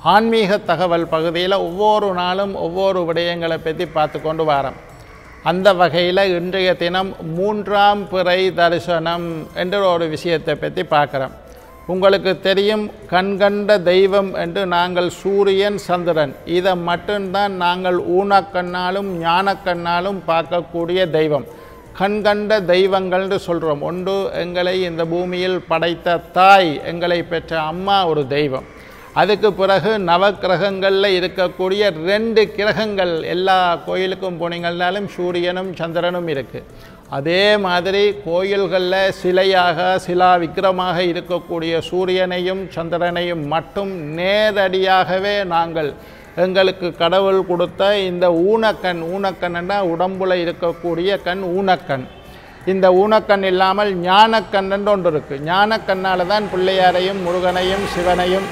ஆன்மீக தகவல் பகுதியில் ஒவ்வொரு நாளும் ஒவ்வொரு விடயங்களை பற்றி பார்த்து கொண்டு வரோம் அந்த வகையில் இன்றைய தினம் மூன்றாம் பிறை தரிசனம் என்ற ஒரு விஷயத்தை பற்றி பார்க்குறோம் உங்களுக்கு தெரியும் கண்கண்ட தெய்வம் என்று நாங்கள் சூரியன் சந்திரன் இதை மட்டும்தான் நாங்கள் ஊனக்கண்ணாலும் ஞானக்கண்ணாலும் பார்க்கக்கூடிய தெய்வம் கண்கண்ட தெய்வங்கள்னு சொல்கிறோம் ஒன்று எங்களை இந்த பூமியில் படைத்த தாய் எங்களை பெற்ற அம்மா ஒரு தெய்வம் அதுக்கு பிறகு நவக்கிரகங்களில் இருக்கக்கூடிய ரெண்டு கிரகங்கள் எல்லா கோயிலுக்கும் போனீங்கன்னாலும் சூரியனும் சந்திரனும் இருக்குது அதே மாதிரி கோயில்களில் சிலையாக சிலா விக்கிரமாக இருக்கக்கூடிய சூரியனையும் சந்திரனையும் மட்டும் நேரடியாகவே நாங்கள் எங்களுக்கு கடவுள் கொடுத்த இந்த ஊனக்கண் ஊனக்கண்ணுன்னா உடம்புல இருக்கக்கூடிய கண் ஊனக்கண் இந்த ஊனக்கண் இல்லாமல் ஞானக்கண் என்று ஒன்று இருக்குது ஞானக்கண்ணால் தான் பிள்ளையாரையும் முருகனையும் சிவனையும்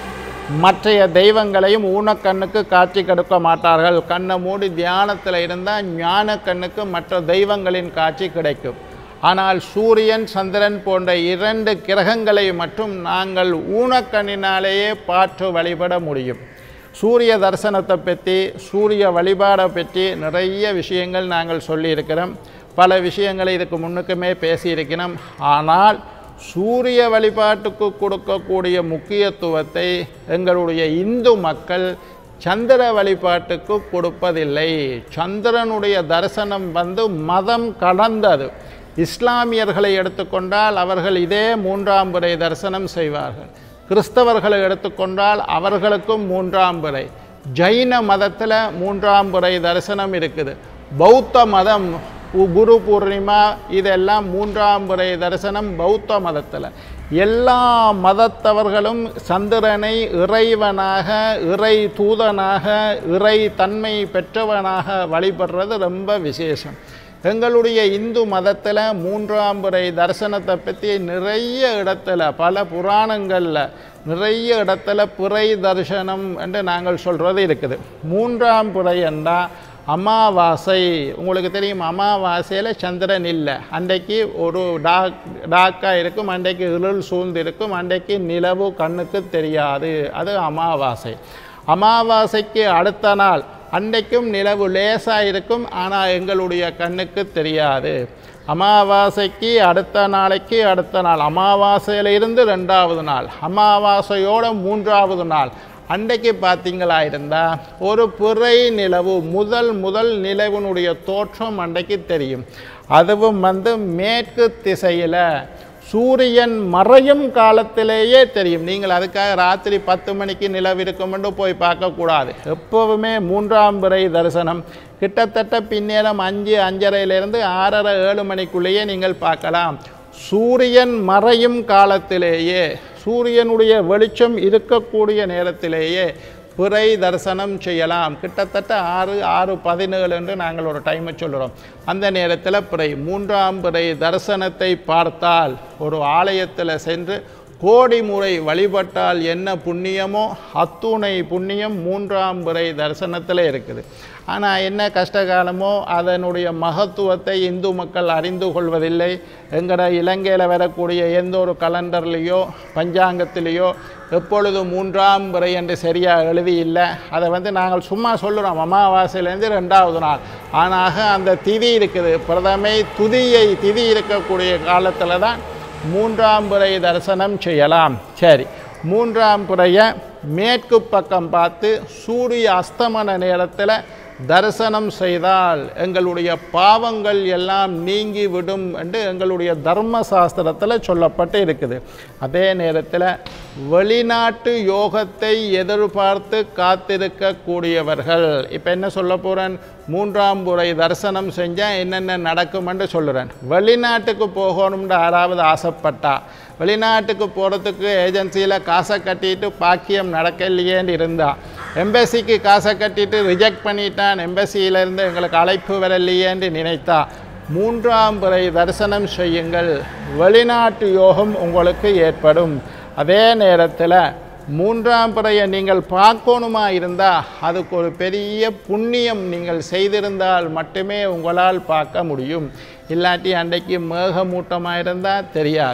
மற்றைய தெய்வங்களையும் ஊனக்கண்ணுக்கு காட்சி கொடுக்க மாட்டார்கள் கண்ணை மூடி தியானத்தில் இருந்தால் ஞான கண்ணுக்கு மற்ற தெய்வங்களின் காட்சி கிடைக்கும் ஆனால் சூரியன் சந்திரன் போன்ற இரண்டு கிரகங்களை மட்டும் நாங்கள் ஊனக்கண்ணினாலேயே பார்த்து வழிபட முடியும் சூரிய தரிசனத்தை பற்றி சூரிய வழிபாடை பற்றி நிறைய விஷயங்கள் நாங்கள் சொல்லியிருக்கிறோம் பல விஷயங்களை இதுக்கு முன்னுக்குமே பேசியிருக்கிறோம் ஆனால் சூரிய வழிபாட்டுக்கு கொடுக்கக்கூடிய முக்கியத்துவத்தை எங்களுடைய இந்து மக்கள் சந்திர வழிபாட்டுக்கு கொடுப்பதில்லை சந்திரனுடைய தரிசனம் வந்து மதம் கடந்தது இஸ்லாமியர்களை எடுத்துக்கொண்டால் அவர்கள் இதே மூன்றாம் பிறை தரிசனம் செய்வார்கள் கிறிஸ்தவர்களை எடுத்துக்கொண்டால் அவர்களுக்கும் மூன்றாம் பிறை ஜைன மதத்தில் மூன்றாம் பிறை தரிசனம் இருக்குது பௌத்த மதம் உ- குரு பூர்ணிமா இதெல்லாம் மூன்றாம் பிறை தரிசனம் பௌத்த மதத்தில் எல்லா மதத்தவர்களும் சந்திரனை இறைவனாக இறை தூதனாக இறை தன்மை பெற்றவனாக வழிபடுறது ரொம்ப விசேஷம் எங்களுடைய இந்து மதத்தில் மூன்றாம் பிறை தரிசனத்தை பற்றி நிறைய இடத்துல பல புராணங்களில் நிறைய இடத்துல பிறை தரிசனம் என்று நாங்கள் சொல்கிறது இருக்குது மூன்றாம் பிறை என்றால் அமாவாசை உங்களுக்கு தெரியும் அமாவாசையில் சந்திரன் இல்லை அன்றைக்கு ஒரு டாக் டாக்காக இருக்கும் அன்றைக்கு இருள் சூழ்ந்து இருக்கும் அன்றைக்கு நிலவு கண்ணுக்கு தெரியாது அது அமாவாசை அமாவாசைக்கு அடுத்த நாள் அன்றைக்கும் நிலவு லேசாக இருக்கும் ஆனால் எங்களுடைய கண்ணுக்கு தெரியாது அமாவாசைக்கு அடுத்த நாளைக்கு அடுத்த நாள் அமாவாசையில இருந்து ரெண்டாவது நாள் அமாவாசையோட மூன்றாவது நாள் அன்றைக்கு பார்த்தீங்களா இருந்தால் ஒரு பிறை நிலவு முதல் முதல் நிலவினுடைய தோற்றம் அன்றைக்கு தெரியும் அதுவும் வந்து மேற்கு திசையில் சூரியன் மறையும் காலத்திலேயே தெரியும் நீங்கள் அதுக்காக ராத்திரி பத்து மணிக்கு நிலவு இருக்குமென்று போய் பார்க்கக்கூடாது எப்போவுமே மூன்றாம் பிறை தரிசனம் கிட்டத்தட்ட பின்னேரம் அஞ்சு அஞ்சரையிலிருந்து ஆறரை ஏழு மணிக்குள்ளேயே நீங்கள் பார்க்கலாம் சூரியன் மறையும் காலத்திலேயே சூரியனுடைய வெளிச்சம் இருக்கக்கூடிய நேரத்திலேயே பிறை தரிசனம் செய்யலாம் கிட்டத்தட்ட ஆறு ஆறு பதினேழு என்று நாங்கள் ஒரு டைமை சொல்கிறோம் அந்த நேரத்தில் பிறை மூன்றாம் பிறை தரிசனத்தை பார்த்தால் ஒரு ஆலயத்தில் சென்று கோடி முறை வழிபட்டால் என்ன புண்ணியமோ அத்துணை புண்ணியம் மூன்றாம் பிறை தரிசனத்தில் இருக்குது ஆனால் என்ன கஷ்டகாலமோ அதனுடைய மகத்துவத்தை இந்து மக்கள் அறிந்து கொள்வதில்லை எங்கட இலங்கையில் வரக்கூடிய எந்த ஒரு கலண்டர்லேயோ பஞ்சாங்கத்திலேயோ எப்பொழுது மூன்றாம் பிறை என்று சரியாக எழுதி இல்லை அதை வந்து நாங்கள் சும்மா சொல்லுறோம் அமாவாசையிலேருந்து ரெண்டாவது நாள் ஆனாக அந்த திதி இருக்குது பிரதமை துதியை திதி இருக்கக்கூடிய காலத்தில் தான் மூன்றாம் பிறை தரிசனம் செய்யலாம் சரி மூன்றாம் பிறையை மேற்கு பக்கம் பார்த்து சூரிய அஸ்தமன நேரத்தில் தரிசனம் செய்தால் எங்களுடைய பாவங்கள் எல்லாம் நீங்கி விடும் என்று எங்களுடைய தர்ம சாஸ்திரத்தில் சொல்லப்பட்டு இருக்குது அதே நேரத்தில் வெளிநாட்டு யோகத்தை எதிர்பார்த்து காத்திருக்கக்கூடியவர்கள் இப்போ என்ன சொல்ல போகிறேன் மூன்றாம் முறை தரிசனம் செஞ்சால் என்னென்ன நடக்குமென்று சொல்லுறேன் வெளிநாட்டுக்கு போகணும்னு யாராவது ஆசைப்பட்டா வெளிநாட்டுக்கு போகிறதுக்கு ஏஜென்சியில் காசை கட்டிட்டு பாக்கியம் நடக்கலையேன்னு இருந்தா எம்பசிக்கு காசை கட்டிட்டு ரிஜெக்ட் பண்ணிட்டான் எம்பசியிலேருந்து எங்களுக்கு அழைப்பு வரலையேன்னு நினைத்தா மூன்றாம் பிறை தரிசனம் செய்யுங்கள் வெளிநாட்டு யோகம் உங்களுக்கு ஏற்படும் அதே நேரத்தில் மூன்றாம் பிறையை நீங்கள் பார்க்கணுமா இருந்தால் அதுக்கு ஒரு பெரிய புண்ணியம் நீங்கள் செய்திருந்தால் மட்டுமே உங்களால் பார்க்க முடியும் இல்லாட்டி அன்றைக்கு மேகமூட்டமாக இருந்தால் தெரியாது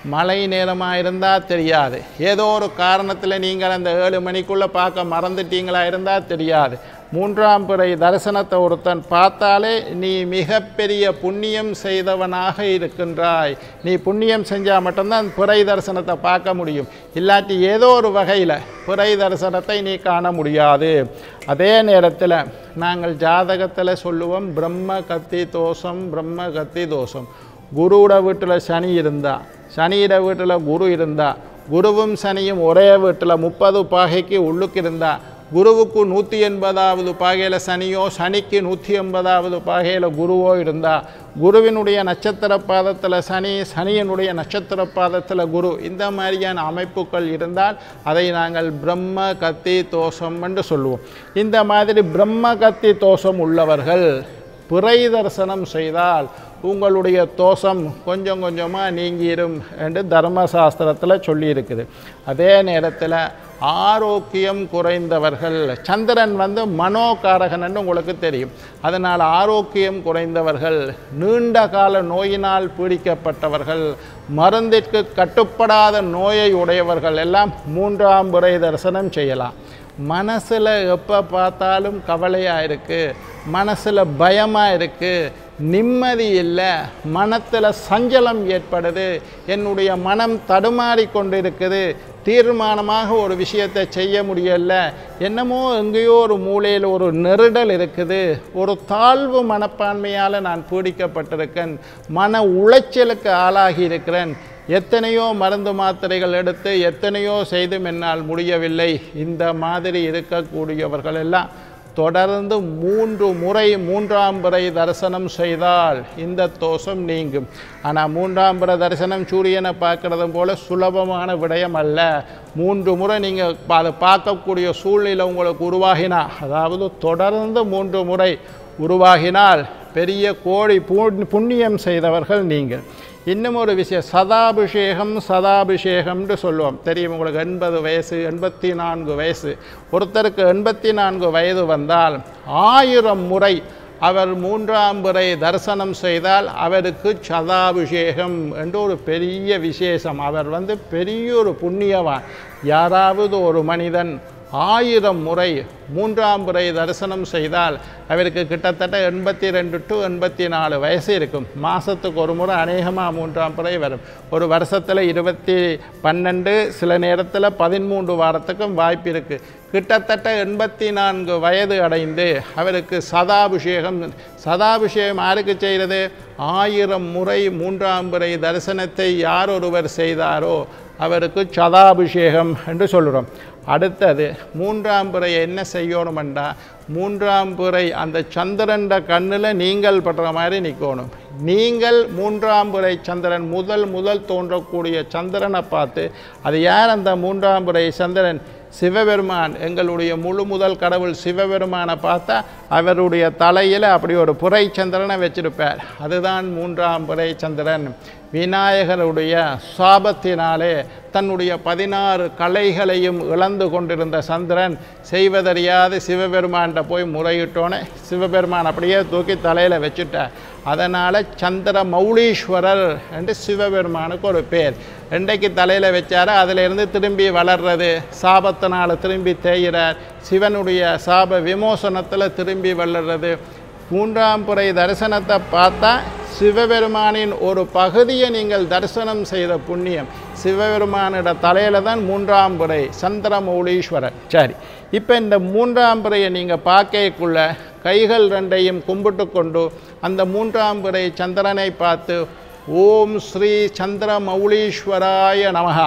மழை நேரமாக இருந்தால் தெரியாது ஏதோ ஒரு காரணத்தில் நீங்கள் அந்த ஏழு மணிக்குள்ளே பார்க்க மறந்துட்டீங்களா இருந்தால் தெரியாது மூன்றாம் பிறை தரிசனத்தை ஒருத்தன் பார்த்தாலே நீ மிகப்பெரிய புண்ணியம் செய்தவனாக இருக்கின்றாய் நீ புண்ணியம் செஞ்சால் மட்டும்தான் பிறை தரிசனத்தை பார்க்க முடியும் இல்லாட்டி ஏதோ ஒரு வகையில் பிறை தரிசனத்தை நீ காண முடியாது அதே நேரத்தில் நாங்கள் ஜாதகத்தில் சொல்லுவோம் பிரம்ம கத்தி தோஷம் பிரம்ம கத்தி தோஷம் குருவோட வீட்டில் சனி இருந்தா சனியோட வீட்டில் குரு இருந்தா குருவும் சனியும் ஒரே வீட்டில் முப்பது பாகைக்கு உள்ளுக்கு இருந்தா குருவுக்கு நூற்றி எண்பதாவது பாகையில் சனியோ சனிக்கு நூற்றி எண்பதாவது பாகையில் குருவோ இருந்தா குருவினுடைய நட்சத்திர பாதத்தில் சனி சனியினுடைய நட்சத்திர பாதத்தில் குரு இந்த மாதிரியான அமைப்புகள் இருந்தால் அதை நாங்கள் பிரம்ம கத்தி தோஷம் என்று சொல்லுவோம் இந்த மாதிரி பிரம்ம கத்தி தோஷம் உள்ளவர்கள் பிறை தரிசனம் செய்தால் உங்களுடைய தோஷம் கொஞ்சம் கொஞ்சமாக நீங்கிரும் என்று தர்மசாஸ்திரத்தில் சொல்லியிருக்குது அதே நேரத்தில் ஆரோக்கியம் குறைந்தவர்கள் சந்திரன் வந்து மனோகாரகன் உங்களுக்கு தெரியும் அதனால் ஆரோக்கியம் குறைந்தவர்கள் நீண்ட கால நோயினால் பீடிக்கப்பட்டவர்கள் மருந்திற்கு கட்டுப்படாத நோயை உடையவர்கள் எல்லாம் மூன்றாம் முறை தரிசனம் செய்யலாம் மனசில் எப்போ பார்த்தாலும் கவலையாக இருக்குது மனசில் பயமாக இருக்குது நிம்மதி இல்லை மனத்தில் சஞ்சலம் ஏற்படுது என்னுடைய மனம் தடுமாறி கொண்டு இருக்குது தீர்மானமாக ஒரு விஷயத்தை செய்ய முடியல என்னமோ எங்கேயோ ஒரு மூலையில் ஒரு நெருடல் இருக்குது ஒரு தாழ்வு மனப்பான்மையால் நான் பீடிக்கப்பட்டிருக்கேன் மன உளைச்சலுக்கு ஆளாகி இருக்கிறேன் எத்தனையோ மருந்து மாத்திரைகள் எடுத்து எத்தனையோ செய்தும் என்னால் முடியவில்லை இந்த மாதிரி இருக்கக்கூடியவர்கள் எல்லாம் தொடர்ந்து மூன்று முறை மூன்றாம் பிறை தரிசனம் செய்தால் இந்த தோஷம் நீங்கும் ஆனால் மூன்றாம் பிறை தரிசனம் சூரியனை பார்க்கறது போல சுலபமான விடயம் அல்ல மூன்று முறை நீங்கள் அதை பார்க்கக்கூடிய சூழ்நிலை உங்களுக்கு உருவாகினா அதாவது தொடர்ந்து மூன்று முறை உருவாகினால் பெரிய கோடி பூ- புண்ணியம் செய்தவர்கள் நீங்கள் இன்னும் ஒரு விஷயம் சதாபிஷேகம் சதாபிஷேகம்னு சொல்லுவோம் தெரியும் உங்களுக்கு எண்பது வயசு எண்பத்தி நான்கு வயசு ஒருத்தருக்கு எண்பத்தி நான்கு வயது வந்தால் ஆயிரம் முறை அவர் மூன்றாம் முறை தரிசனம் செய்தால் அவருக்கு சதாபிஷேகம் என்று ஒரு பெரிய விசேஷம் அவர் வந்து பெரிய ஒரு புண்ணியவான் யாராவது ஒரு மனிதன் ஆயிரம் முறை மூன்றாம் முறை தரிசனம் செய்தால் அவருக்கு கிட்டத்தட்ட எண்பத்தி ரெண்டு டு எண்பத்தி நாலு வயசு இருக்கும் மாதத்துக்கு ஒரு முறை அநேகமாக மூன்றாம் முறை வரும் ஒரு வருஷத்தில் இருபத்தி பன்னெண்டு சில நேரத்தில் பதிமூன்று வாரத்துக்கும் வாய்ப்பு இருக்குது கிட்டத்தட்ட எண்பத்தி நான்கு வயது அடைந்து அவருக்கு சதாபிஷேகம் சதாபிஷேகம் யாருக்கு செய்கிறது ஆயிரம் முறை மூன்றாம் முறை தரிசனத்தை யார் ஒருவர் செய்தாரோ அவருக்கு சதாபிஷேகம் என்று சொல்கிறோம் அடுத்தது மூன்றாம் பிறை என்ன செய்யணுமெண்டா மூன்றாம் பிறை அந்த சந்திரன்ட கண்ணில் நீங்கள் படுற மாதிரி நிற்கணும் நீங்கள் மூன்றாம் பிறை சந்திரன் முதல் முதல் தோன்றக்கூடிய சந்திரனை பார்த்து அது யார் அந்த மூன்றாம் பிறை சந்திரன் சிவபெருமான் எங்களுடைய முழு முதல் கடவுள் சிவபெருமானை பார்த்தா அவருடைய தலையில் அப்படி ஒரு புரை சந்திரனை வச்சிருப்பார் அதுதான் மூன்றாம் புரை சந்திரன் விநாயகருடைய சாபத்தினாலே தன்னுடைய பதினாறு கலைகளையும் இழந்து கொண்டிருந்த சந்திரன் செய்வதறியாது சிவபெருமான்கிட்ட போய் முறையிட்டோன்னே சிவபெருமான் அப்படியே தூக்கி தலையில் வச்சுட்டார் அதனால் சந்திர மௌலீஸ்வரர் என்று சிவபெருமானுக்கு ஒரு பேர் ரெண்டைக்கு தலையில் வச்சாரு அதிலிருந்து திரும்பி வளர்றது சாபத்தினால் திரும்பி தேய்கிறார் சிவனுடைய சாப விமோசனத்தில் திரும்பி வளர்றது மூன்றாம் புறை தரிசனத்தை பார்த்தா சிவபெருமானின் ஒரு பகுதியை நீங்கள் தரிசனம் செய்த புண்ணியம் சிவபெருமானிட தலையில தான் மூன்றாம் புறை சந்திரமௌலீஸ்வரர் சரி இப்போ இந்த மூன்றாம் புறையை நீங்கள் பார்க்கக்குள்ள கைகள் ரெண்டையும் கும்பிட்டு கொண்டு அந்த மூன்றாம் புறை சந்திரனை பார்த்து ஓம் ஸ்ரீ சந்திரமௌலீஸ்வராய நமஹா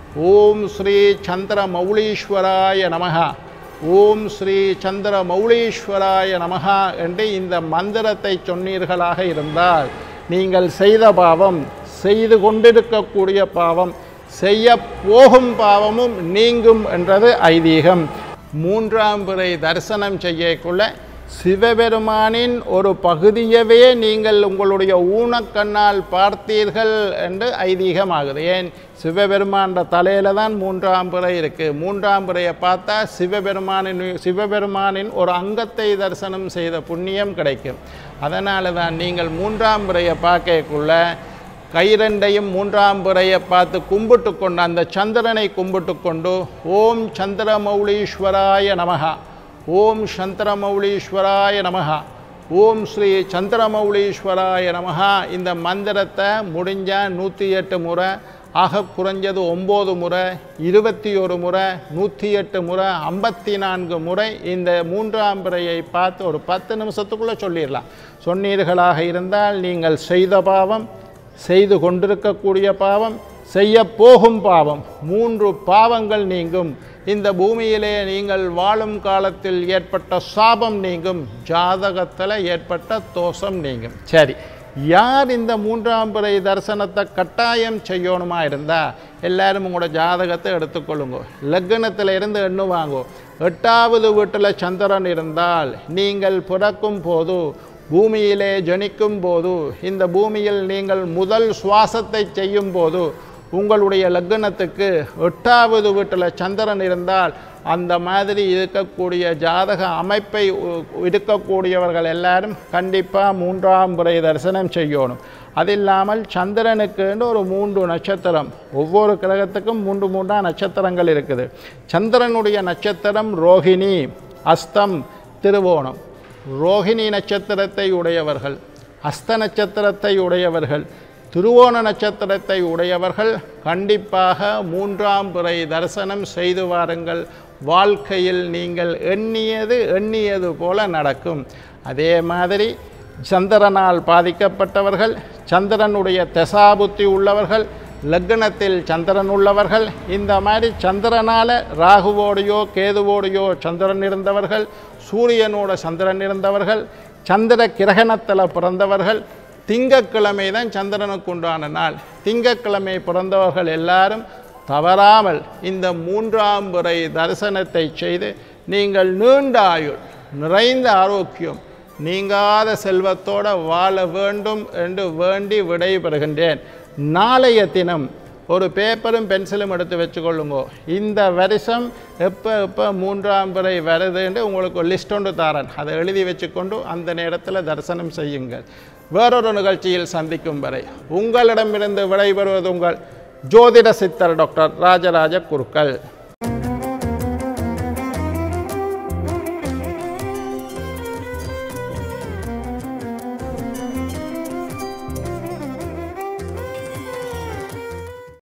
ஓம் ஸ்ரீ சந்திரமௌலீஸ்வராய நமஹா ஓம் ஸ்ரீ சந்திர மௌலீஸ்வராய நமகா என்று இந்த மந்திரத்தை சொன்னீர்களாக இருந்தால் நீங்கள் செய்த பாவம் செய்து கொண்டிருக்கக்கூடிய பாவம் செய்ய போகும் பாவமும் நீங்கும் என்றது ஐதீகம் மூன்றாம் பிறை தரிசனம் செய்யக்குள்ள சிவபெருமானின் ஒரு பகுதியவே நீங்கள் உங்களுடைய ஊனக்கண்ணால் பார்த்தீர்கள் என்று ஐதீகமாகுது ஏன் சிவபெருமான்ற தலையில தான் மூன்றாம் பிறை இருக்குது மூன்றாம் பிறையை பார்த்தா சிவபெருமானின் சிவபெருமானின் ஒரு அங்கத்தை தரிசனம் செய்த புண்ணியம் கிடைக்கும் அதனால தான் நீங்கள் மூன்றாம் பிறையை பார்க்கக்குள்ள கைரண்டையும் மூன்றாம் பிறையை பார்த்து கும்பிட்டு கொண்டு அந்த சந்திரனை கும்பிட்டு கொண்டு ஓம் சந்திரமௌலீஸ்வராய நமஹா ஓம் சந்திரமௌலீஸ்வராய நமஹா ஓம் ஸ்ரீ சந்திரமௌலீஸ்வராய நமஹா இந்த மந்திரத்தை முடிஞ்ச நூற்றி எட்டு முறை ஆக குறைஞ்சது ஒம்பது முறை இருபத்தி ஒரு முறை நூற்றி எட்டு முறை ஐம்பத்தி நான்கு முறை இந்த மூன்றாம் பிறையை பார்த்து ஒரு பத்து நிமிஷத்துக்குள்ளே சொல்லிடலாம் சொன்னீர்களாக இருந்தால் நீங்கள் செய்த பாவம் செய்து கொண்டிருக்கக்கூடிய பாவம் செய்ய போகும் பாவம் மூன்று பாவங்கள் நீங்கும் இந்த பூமியிலே நீங்கள் வாழும் காலத்தில் ஏற்பட்ட சாபம் நீங்கும் ஜாதகத்தில் ஏற்பட்ட தோஷம் நீங்கும் சரி யார் இந்த மூன்றாம் பிறை தரிசனத்தை கட்டாயம் செய்யணுமா இருந்தால் எல்லாரும் உங்களோட ஜாதகத்தை எடுத்துக்கொள்ளுங்க லக்னத்தில் இருந்து எண்ணுவாங்கோ எட்டாவது வீட்டில் சந்திரன் இருந்தால் நீங்கள் பிறக்கும் போது பூமியிலே ஜனிக்கும் போது இந்த பூமியில் நீங்கள் முதல் சுவாசத்தை செய்யும் போது உங்களுடைய லக்னத்துக்கு எட்டாவது வீட்டில் சந்திரன் இருந்தால் அந்த மாதிரி இருக்கக்கூடிய ஜாதக அமைப்பை உ- இருக்கக்கூடியவர்கள் எல்லாரும் கண்டிப்பாக மூன்றாம் முறை தரிசனம் செய்யணும் அது இல்லாமல் சந்திரனுக்குன்னு ஒரு மூன்று நட்சத்திரம் ஒவ்வொரு கிரகத்துக்கும் மூன்று மூன்றாம் நட்சத்திரங்கள் இருக்குது சந்திரனுடைய நட்சத்திரம் ரோகிணி அஸ்தம் திருவோணம் ரோகிணி நட்சத்திரத்தை உடையவர்கள் அஸ்த நட்சத்திரத்தை உடையவர்கள் திருவோண நட்சத்திரத்தை உடையவர்கள் கண்டிப்பாக மூன்றாம் பிறை தரிசனம் செய்து வாருங்கள் வாழ்க்கையில் நீங்கள் எண்ணியது எண்ணியது போல நடக்கும் அதே மாதிரி சந்திரனால் பாதிக்கப்பட்டவர்கள் சந்திரனுடைய தசாபுத்தி உள்ளவர்கள் லக்னத்தில் சந்திரன் உள்ளவர்கள் இந்த மாதிரி சந்திரனால் ராகுவோடையோ கேதுவோடையோ சந்திரன் இருந்தவர்கள் சூரியனோட சந்திரன் இருந்தவர்கள் சந்திர கிரகணத்தில் பிறந்தவர்கள் திங்கட்கிழமை தான் சந்திரனுக்கு உண்டான நாள் திங்கட்கிழமை பிறந்தவர்கள் எல்லாரும் தவறாமல் இந்த மூன்றாம் முறை தரிசனத்தை செய்து நீங்கள் நீண்ட ஆயுள் நிறைந்த ஆரோக்கியம் நீங்காத செல்வத்தோட வாழ வேண்டும் என்று வேண்டி விடைபெறுகின்றேன் நாளைய தினம் ஒரு பேப்பரும் பென்சிலும் எடுத்து வச்சுக்கொள்ளுங்க இந்த வருஷம் எப்போ எப்போ மூன்றாம் பிறை வருதுன்னு உங்களுக்கு ஒரு லிஸ்ட் ஒன்று தாரேன் அதை எழுதி வச்சுக்கொண்டு அந்த நேரத்தில் தரிசனம் செய்யுங்கள் வேறொரு நிகழ்ச்சியில் சந்திக்கும் வரை உங்களிடமிருந்து விடைபெறுவது உங்கள் ஜோதிட சித்தர் டாக்டர் ராஜராஜ குருக்கள்